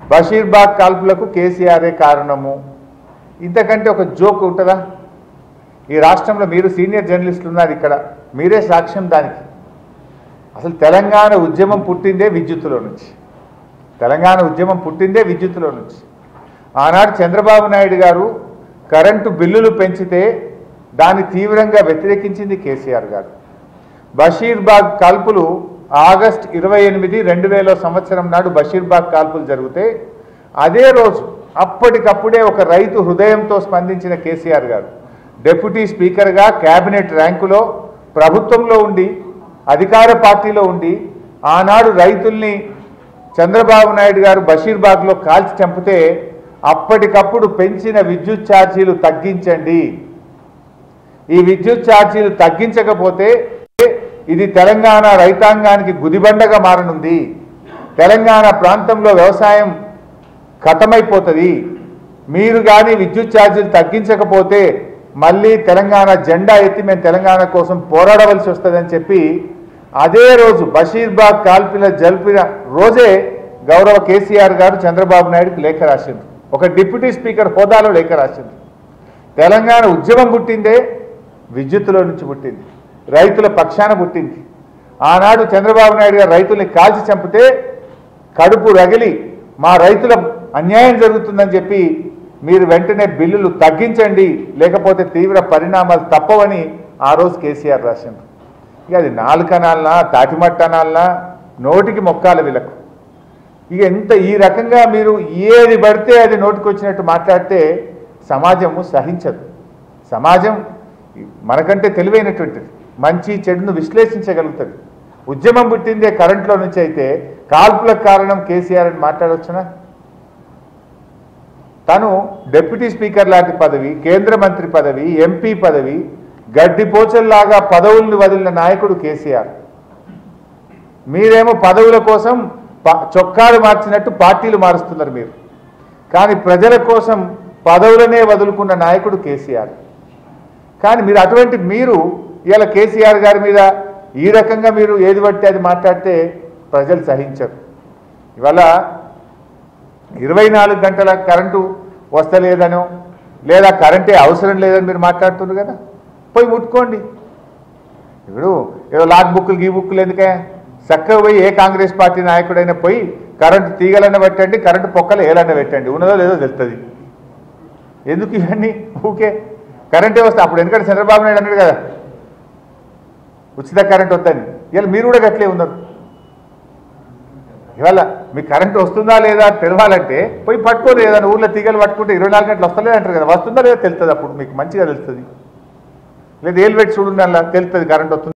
బషీర్బాగ్ కాల్పులకు కేసీఆరే కారణము ఇంతకంటే ఒక జోక్ ఉంటుందా ఈ రాష్ట్రంలో మీరు సీనియర్ జర్నలిస్టులు ఉన్నారు ఇక్కడ మీరే సాక్ష్యం దానికి అసలు తెలంగాణ ఉద్యమం పుట్టిందే విద్యుత్తులో నుంచి తెలంగాణ ఉద్యమం పుట్టిందే విద్యుత్తులో నుంచి ఆనాడు చంద్రబాబు నాయుడు గారు కరెంటు బిల్లులు పెంచితే దాన్ని తీవ్రంగా వ్యతిరేకించింది కేసీఆర్ గారు బషీర్బాగ్ కాల్పులు ఆగస్ట్ ఇరవై ఎనిమిది రెండు వేల సంవత్సరం నాడు బషీర్బాగ్ కాల్పులు జరిగితే అదే రోజు అప్పటికప్పుడే ఒక రైతు హృదయంతో స్పందించిన కేసీఆర్ గారు డిప్యూటీ స్పీకర్గా కేబినెట్ ర్యాంకులో ప్రభుత్వంలో ఉండి అధికార పార్టీలో ఉండి ఆనాడు రైతుల్ని చంద్రబాబు నాయుడు గారు బషీర్బాగ్లో కాల్చి చంపితే అప్పటికప్పుడు పెంచిన విద్యుత్ ఛార్జీలు తగ్గించండి ఈ విద్యుత్ ఛార్జీలు తగ్గించకపోతే ఇది తెలంగాణ రైతాంగానికి గుదిబండగా మారనుంది తెలంగాణ ప్రాంతంలో వ్యవసాయం ఖతమైపోతుంది మీరు కానీ విద్యుత్ ఛార్జీలు తగ్గించకపోతే మళ్ళీ తెలంగాణ జెండా ఎత్తి మేము తెలంగాణ కోసం పోరాడవలసి వస్తుందని చెప్పి అదే రోజు బషీర్బాగ్ కాల్పిన జల్పిన రోజే గౌరవ కేసీఆర్ గారు చంద్రబాబు నాయుడుకి లేఖ రాసిండ్రు ఒక డిప్యూటీ స్పీకర్ హోదాలో లేఖ రాసిండ్రు తెలంగాణ ఉద్యమం పుట్టిందే విద్యుత్తులో నుంచి పుట్టింది రైతుల పక్షాన పుట్టింది ఆనాడు చంద్రబాబు నాయుడు గారు రైతుల్ని కాల్చి చంపితే కడుపు రగిలి మా రైతుల అన్యాయం జరుగుతుందని చెప్పి మీరు వెంటనే బిల్లులు తగ్గించండి లేకపోతే తీవ్ర పరిణామాలు తప్పవని ఆ రోజు కేసీఆర్ రాసిండ్రు ఇక అది నాలుకనాలనా తాటిమట్టనాలనా నోటికి మొక్కాల విలకు ఇక ఎంత ఈ రకంగా మీరు ఏది పడితే అది నోటికొచ్చినట్టు మాట్లాడితే సమాజము సహించదు సమాజం మనకంటే తెలివైనటువంటిది మంచి చెడును విశ్లేషించగలుగుతుంది ఉద్యమం పుట్టిందే కరెంట్లో నుంచి అయితే కాల్పులకు కారణం కేసీఆర్ అని మాట్లాడవచ్చునా తను డిప్యూటీ స్పీకర్ లాంటి పదవి కేంద్ర మంత్రి పదవి ఎంపీ పదవి గడ్డిపోచల్లాగా పదవుల్ని వదిలిన నాయకుడు కేసీఆర్ మీరేమో పదవుల కోసం ప- చొక్కాలు మార్చినట్టు పార్టీలు మారుస్తున్నారు మీరు కానీ ప్రజల కోసం పదవులనే వదులుకున్న నాయకుడు కేసీఆర్ కానీ మీరు అటువంటి మీరు ఇవాళ కేసీఆర్ గారి మీద ఈ రకంగా మీరు ఏది పడితే అది మాట్లాడితే ప్రజలు సహించరు ఇవాళ ఇరవై నాలుగు గంటల కరెంటు వస్తలేదనో లేదా కరెంటే అవసరం లేదని మీరు మాట్లాడుతున్నారు కదా పోయి ముట్టుకోండి ఇప్పుడు ఏదో లాక్ బుక్లు గీ బుక్లు ఎందుకే చక్కగా పోయి ఏ కాంగ్రెస్ పార్టీ నాయకుడైనా పోయి కరెంటు తీగలన్న పెట్టండి కరెంటు పొక్కలు ఏలన్న పెట్టండి ఉన్నదో లేదో తెలుస్తుంది ఎందుకు ఇవన్నీ ఊకే కరెంటే వస్తే అప్పుడు ఎందుకంటే చంద్రబాబు నాయుడు అన్నాడు కదా ఉచిత కరెంట్ వద్దని ఇవాళ మీరు కూడా గట్లే ఉన్నారు ఇవాళ మీ కరెంట్ వస్తుందా లేదా అని తెలవాలంటే పోయి పట్టుకోదు ఏదైనా ఊర్లో తీగలు పట్టుకుంటే ఇరవై నాలుగు గంటలు వస్తలేదు అంటారు కదా వస్తుందా లేదా తెలుస్తుంది అప్పుడు మీకు మంచిగా తెలుస్తుంది లేదా ఏలు పెట్టి చూడండి అలా తెలుస్తుంది కరెంట్ వస్తుంది